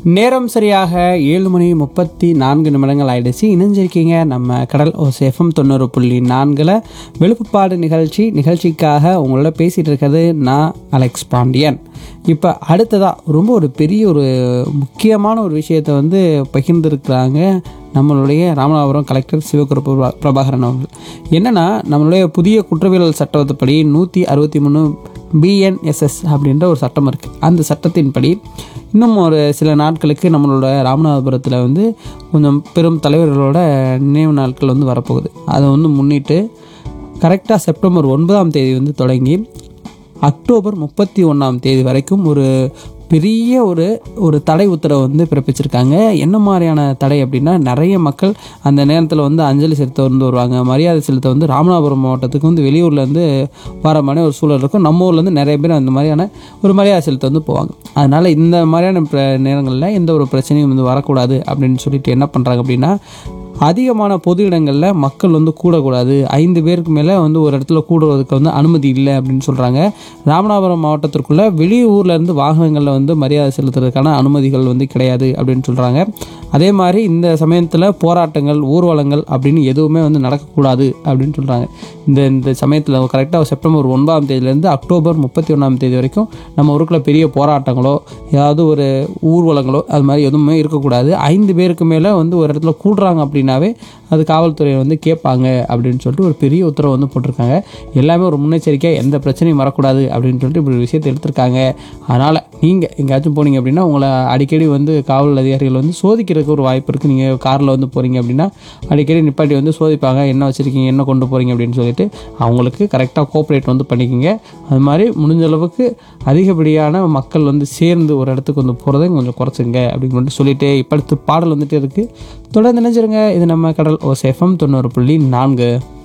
நேரம் சரியாக ஏழு மணி முப்பத்தி நான்கு நிமிடங்கள் ஆயிடுச்சு இணைஞ்சிருக்கீங்க நம்ம கடல் ஓஸ் எஃப்எம் தொண்ணூறு புள்ளி நான்கில் வெளுப்புப்பாடு நிகழ்ச்சி நிகழ்ச்சிக்காக உங்களோட பேசிகிட்டு இருக்கிறது நான் அலெக்ஸ் பாண்டியன் இப்போ அடுத்ததாக ரொம்ப ஒரு பெரிய ஒரு முக்கியமான ஒரு விஷயத்தை வந்து பகிர்ந்திருக்கிறாங்க நம்மளுடைய ராமநாதபுரம் கலெக்டர் சிவகுரு பிரபா- பிரபாகரன் அவர்கள் என்னென்னா நம்மளுடைய புதிய குற்றவியல் சட்டப்படி நூற்றி அறுபத்தி மூணு பிஎன்எஸ்எஸ் அப்படின்ற ஒரு சட்டம் இருக்குது அந்த சட்டத்தின்படி இன்னும் ஒரு சில நாட்களுக்கு நம்மளோட ராமநாதபுரத்தில் வந்து கொஞ்சம் பெரும் தலைவர்களோட நினைவு நாட்கள் வந்து வரப்போகுது அதை வந்து முன்னிட்டு கரெக்டாக செப்டம்பர் ஒன்பதாம் தேதி வந்து தொடங்கி அக்டோபர் முப்பத்தி ஒன்றாம் தேதி வரைக்கும் ஒரு பெரிய ஒரு ஒரு தடை உத்தரவு வந்து பிறப்பிச்சிருக்காங்க என்ன மாதிரியான தடை அப்படின்னா நிறைய மக்கள் அந்த நேரத்தில் வந்து அஞ்சலி செலுத்த வந்து வருவாங்க மரியாதை செலுத்த வந்து ராமநாதபுரம் மாவட்டத்துக்கு வந்து வெளியூர்லேருந்து வர மாதிரி ஒரு சூழல் இருக்கும் நம்ம ஊர்லேருந்து நிறைய பேர் அந்த மாதிரியான ஒரு மரியாதை செலுத்த வந்து போவாங்க அதனால் இந்த மாதிரியான பிர நேரங்களில் எந்த ஒரு பிரச்சனையும் வந்து வரக்கூடாது அப்படின்னு சொல்லிட்டு என்ன பண்ணுறாங்க அப்படின்னா அதிகமான பொது இடங்களில் மக்கள் வந்து கூடக்கூடாது ஐந்து பேருக்கு மேலே வந்து ஒரு இடத்துல கூடுவதற்கு வந்து அனுமதி இல்லை அப்படின்னு சொல்கிறாங்க ராமநாதபுரம் மாவட்டத்திற்குள்ளே வெளியூர்லேருந்து வாகனங்களில் வந்து மரியாதை செலுத்துறதுக்கான அனுமதிகள் வந்து கிடையாது அப்படின்னு சொல்கிறாங்க அதே மாதிரி இந்த சமயத்தில் போராட்டங்கள் ஊர்வலங்கள் அப்படின்னு எதுவுமே வந்து நடக்கக்கூடாது அப்படின்னு சொல்கிறாங்க இந்த இந்த சமயத்தில் கரெக்டாக செப்டம்பர் ஒன்பதாம் தேதியிலேருந்து அக்டோபர் முப்பத்தி ஒன்றாம் தேதி வரைக்கும் நம்ம ஊருக்குள்ள பெரிய போராட்டங்களோ ஏதாவது ஒரு ஊர்வலங்களோ அது மாதிரி எதுவுமே இருக்கக்கூடாது ஐந்து பேருக்கு மேலே வந்து ஒரு இடத்துல கூடுறாங்க அப்படின்னாவே அது காவல்துறை வந்து கேட்பாங்க அப்படின்னு சொல்லிட்டு ஒரு பெரிய உத்தரவு வந்து போட்டிருக்காங்க எல்லாமே ஒரு முன்னெச்சரிக்கை எந்த பிரச்சனையும் வரக்கூடாது அப்படின்னு சொல்லிட்டு இப்படி ஒரு விஷயத்தை எடுத்திருக்காங்க அதனால் நீங்கள் எங்கேயாச்சும் போனீங்க அப்படின்னா உங்களை அடிக்கடி வந்து காவல் அதிகாரிகள் வந்து சோதிக்கிறதுக்கு ஒரு வாய்ப்பு இருக்குது நீங்கள் காரில் வந்து போகிறீங்க அப்படின்னா அடிக்கடி நிப்பாட்டி வந்து சோதிப்பாங்க என்ன வச்சுருக்கீங்க என்ன கொண்டு போகிறீங்க அப்படின்னு சொல்லிட்டு அவங்களுக்கு கரெக்டாக கோஆப்ரேட் வந்து பண்ணிக்கோங்க அது மாதிரி முடிஞ்ச அளவுக்கு அதிகப்படியான மக்கள் வந்து சேர்ந்து ஒரு இடத்துக்கு வந்து போகிறதை கொஞ்சம் குறைச்சிங்க அப்படின்னு சொல்லிட்டு சொல்லிட்டு இப்போ அடுத்து பாடல் வந்துட்டு இருக்குது தொடர்ந்து நினைச்சிருங்க இது நம்ம கடல் ஓ சேஃபம் தொண்ணூறு புள்ளி நான்கு